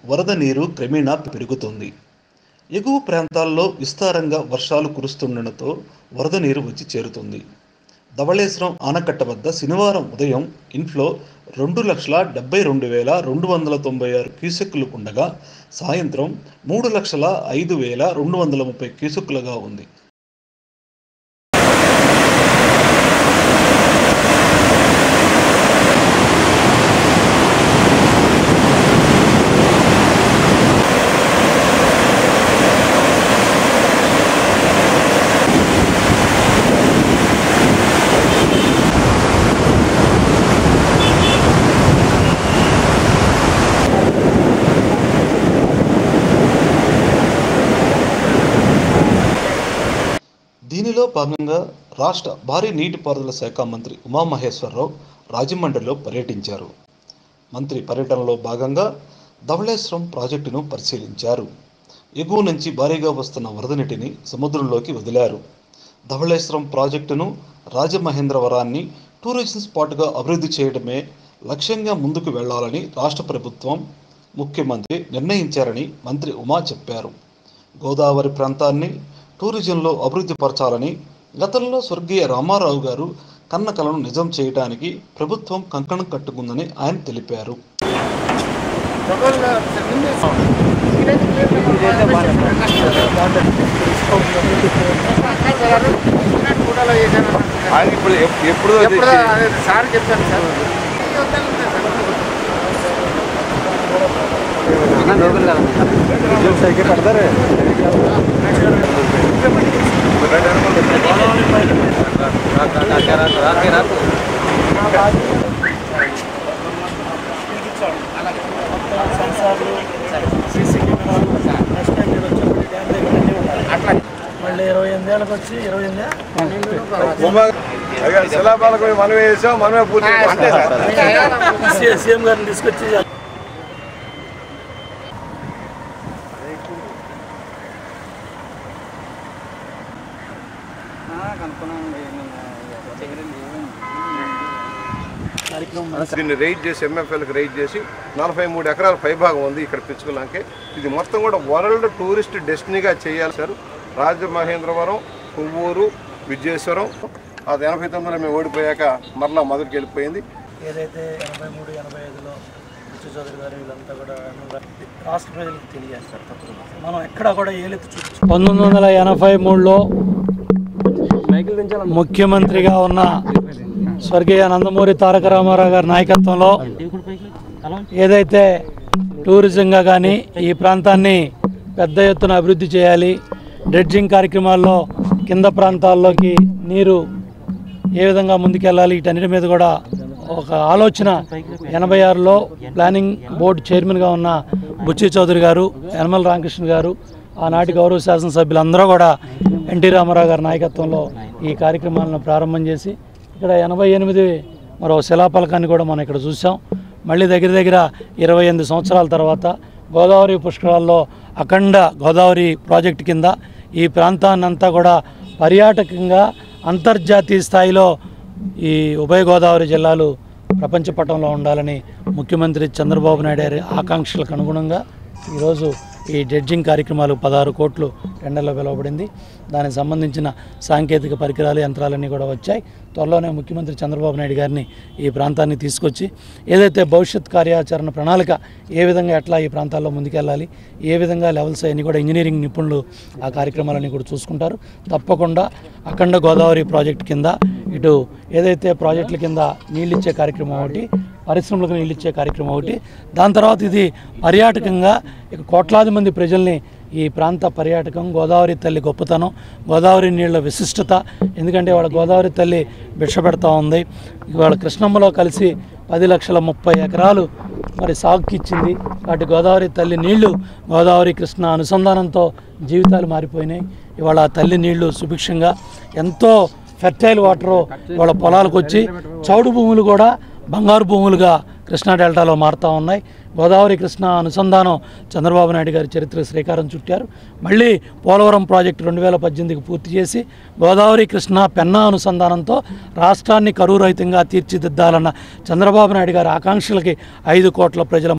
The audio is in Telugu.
వరద నీరు క్రమేణా పెరుగుతోంది ఎగువ ప్రాంతాల్లో విస్తారంగా వర్షాలు కురుస్తుండటంతో వరద నీరు వచ్చి చేరుతుంది ధవళేశ్వరం ఆనకట్ట వద్ద శనివారం ఉదయం ఇన్ఫ్లో రెండు లక్షల డెబ్బై రెండు వేల రెండు వందల తొంభై ఆరు క్యూసెక్కులు ఉండగా సాయంత్రం మూడు లక్షల ఐదు వేల రెండు వందల ముప్పై క్యూసెక్కులుగా ఉంది దీనిలో భాగంగా రాష్ట్ర భారీ నీటిపారుదల శాఖ మంత్రి ఉమామహేశ్వరరావు రాజమండ్రిలో పర్యటించారు మంత్రి పర్యటనలో భాగంగా ధవళేశ్వరం ప్రాజెక్టును పరిశీలించారు ఎగువ నుంచి భారీగా వస్తున్న వరద నీటిని సముద్రంలోకి వదిలారు ధవళేశ్వరం ప్రాజెక్టును రాజమహేంద్రవరాన్ని టూరిజం స్పాట్గా అభివృద్ధి చేయడమే లక్ష్యంగా ముందుకు వెళ్లాలని రాష్ట్ర ప్రభుత్వం ముఖ్యమంత్రి నిర్ణయించారని మంత్రి ఉమా చెప్పారు గోదావరి ప్రాంతాన్ని టూరిజంలో అభివృద్ధి పరచాలని గతంలో స్వర్గీయ రామారావు గారు కన్న కలను నిజం చేయడానికి ప్రభుత్వం కంకణం కట్టుకుందని ఆయన తెలిపారు ఆయన ఇప్పుడు ఎప్- ఎప్పుడు అది ఎప్పుడు అదే సార్ చెప్పాను సార్ అట్లా మళ్ళీ ఇరవై ఎనిమిదేళ్ళకి వచ్చి ఇరవై ఎనిమిది ఉమా అయ్యా శిలాపాలకు మనమే వేసాం మనమే పూర్తి చేసాం. సీఎం గారిని తీసుకొచ్చి దీన్ని రైడ్ చేసి ఎంఎఫ్ఎల్కి రైడ్ చేసి నలభై మూడు ఎకరాల పైభాగం ఉంది ఇక్కడ పిచ్చుకలంకే ఇది మొత్తం కూడా వరల్డ్ టూరిస్ట్ డెస్టినీగా చేయాలి సార్ రాజమహేంద్రవరం కొవ్వూరు విజయేశ్వరం అది ఎనభై తొమ్మిదిలో మేము ఓడిపోయాక మరలా మొదటికి వెళ్ళిపోయింది ఏదైతే ఎనభై మూడు ఎనభై ఐదులో బుచ్చు చౌదరి గారు వీళ్ళంతా కూడా రాష్ట్ర ప్రజలకు తెలియజేస్తారు తప్పకుండా మనం ఎక్కడ కూడా ఏలెత్తి చూపించు పంతొమ్మిది వందల ఎనభై మూడులో ముఖ్యమంత్రిగా ఉన్న స్వర్గీయ నందమూరి తారక రామారావు గారి నాయకత్వంలో ఏదైతే టూరిజంగా కానీ ఈ ప్రాంతాన్ని పెద్ద ఎత్తున అభివృద్ధి చేయాలి డ్రెడ్జింగ్ కార్యక్రమాల్లో కింద ప్రాంతాల్లోకి నీరు ఏ విధంగా ముందుకెళ్ళాలి వీటన్నిటి మీద కూడా ఒక ఆలోచన ఎనభై ఆరులో ప్లానింగ్ బోర్డు చైర్మన్గా ఉన్న బుచ్చి చౌదరి గారు యనమల రామకృష్ణ గారు ఆనాటి గౌరవ శాసనసభ్యులందరూ కూడా ఎన్టీ రామారావు గారి నాయకత్వంలో ఈ కార్యక్రమాలను ప్రారంభం చేసి ఇక్కడ ఎనభై ఎనిమిది మరో శిలాఫలకాన్ని కూడా మనం ఇక్కడ చూసాం మళ్ళీ దగ్గర దగ్గర ఇరవై ఎనిమిది సంవత్సరాల తర్వాత గోదావరి పుష్కరాల్లో అఖండ గోదావరి ప్రాజెక్టు కింద ఈ ప్రాంతాన్నంతా కూడా పర్యాటకంగా అంతర్జాతీయ స్థాయిలో ఈ ఉభయ గోదావరి జిల్లాలు ప్రపంచ పటంలో ఉండాలని ముఖ్యమంత్రి చంద్రబాబు నాయుడు గారి ఆకాంక్షలకు అనుగుణంగా ఈరోజు ఈ జడ్జింగ్ కార్యక్రమాలు పదహారు కోట్లు టెండర్లో పిలువబడింది దానికి సంబంధించిన సాంకేతిక పరికరాలు యంత్రాలన్నీ కూడా వచ్చాయి త్వరలోనే ముఖ్యమంత్రి చంద్రబాబు నాయుడు గారిని ఈ ప్రాంతాన్ని తీసుకొచ్చి ఏదైతే భవిష్యత్ కార్యాచరణ ప్రణాళిక ఏ విధంగా ఎట్లా ఈ ప్రాంతాల్లో ముందుకెళ్ళాలి ఏ విధంగా లెవెల్స్ అన్ని కూడా ఇంజనీరింగ్ నిపుణులు ఆ కార్యక్రమాలన్నీ కూడా చూసుకుంటారు తప్పకుండా అఖండ గోదావరి ప్రాజెక్ట్ కింద ఇటు ఏదైతే ప్రాజెక్టుల కింద నీళ్ళు ఇచ్చే కార్యక్రమం ఒకటి పరిశ్రమలకు నీళ్ళు ఇచ్చే కార్యక్రమం ఒకటి దాని తర్వాత ఇది పర్యాటకంగా ఇక కోట్లాది మంది ప్రజల్ని ఈ ప్రాంత పర్యాటకం గోదావరి తల్లి గొప్పతనం గోదావరి నీళ్ళ విశిష్టత ఎందుకంటే వాళ్ళ గోదావరి తల్లి భిక్ష పెడతా ఉంది ఇవాళ కృష్ణమ్మలో కలిసి పది లక్షల ముప్పై ఎకరాలు మరి సాగుకి ఇచ్చింది వాటి గోదావరి తల్లి నీళ్లు గోదావరి కృష్ణ అనుసంధానంతో జీవితాలు మారిపోయినాయి ఇవాళ ఆ తల్లి నీళ్లు సుభిక్షంగా ఎంతో ఫెర్టైల్ వాటర్ వాళ్ళ పొలాలకు వచ్చి చౌడు భూములు కూడా బంగారు భూములుగా కృష్ణా డెల్టాలో మారుతూ ఉన్నాయి గోదావరి కృష్ణ అనుసంధానం చంద్రబాబు నాయుడు గారి చరిత్ర శ్రీకారం చుట్టారు మళ్ళీ పోలవరం ప్రాజెక్టు రెండు వేల పద్దెనిమిదికి పూర్తి చేసి గోదావరి కృష్ణ పెన్నా అనుసంధానంతో రాష్ట్రాన్ని కరువు రహితంగా తీర్చిదిద్దాలన్న చంద్రబాబు నాయుడు గారి ఆకాంక్షలకి ఐదు కోట్ల ప్రజల